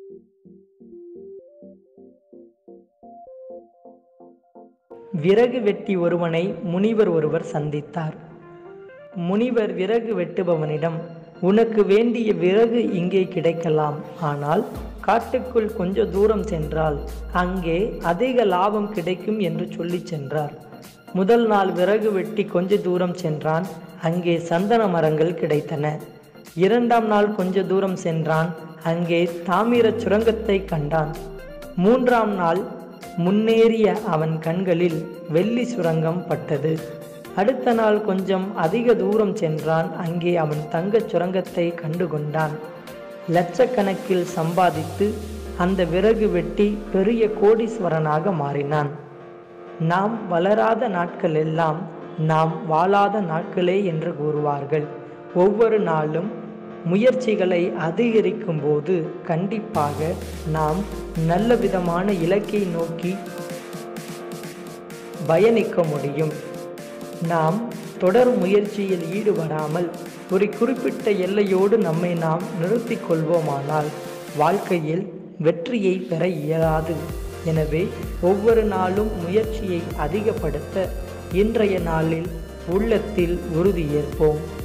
விறகு வெட்டி ஒருவனை முனிவர் ஒருவர் சந்தித்தார் முனிவர் விறகு வெட்டுபவனிடம் உனக்கு வேண்டிய விறகு இங்கே கிடைக்கலாம் ஆனால் காட்டுக்குள் கொஞ்ச தூரம் சென்றால் அங்கே அதிக லாபம் கிடைக்கும் என்று சொல்லிச் சென்றார் முதல் நாள் விறகு வெட்டி கொஞ்ச தூரம் சென்றான் அங்கே சந்தன மரங்கள் கிடைத்தன இரண்டாம் நாள் கொஞ்ச தூரம் சென்றான் அங்கே தாமிரச் சுரங்கத்தை கண்டான் மூன்றாம் நாள் முன்னேறிய அவன் கண்களில் வெள்ளி சுரங்கம் பட்டது அடுத்த நாள் கொஞ்சம் அதிக தூரம் சென்றான் அங்கே அவன் தங்கச் சுரங்கத்தை கண்டுகொண்டான் லட்சக்கணக்கில் சம்பாதித்து அந்த விறகு வெட்டி பெரிய கோடீஸ்வரனாக மாறினான் நாம் வளராத நாட்கள் எல்லாம் நாம் வாழாத நாட்களே என்று கூறுவார்கள் ஒவ்வொரு நாளும் முயற்சிகளை அதிகரிக்கும் போது கண்டிப்பாக நாம் நல்ல விதமான இலக்கை நோக்கி பயணிக்க முடியும் நாம் தொடர் முயற்சியில் ஈடுபடாமல் ஒரு குறிப்பிட்ட எல்லையோடு நம்மை நாம் நிறுத்திக் கொள்வோமானால் வாழ்க்கையில் வெற்றியை பெற இயலாது எனவே ஒவ்வொரு நாளும் முயற்சியை அதிகப்படுத்த இன்றைய நாளில் உள்ளத்தில் உறுதியேற்போம்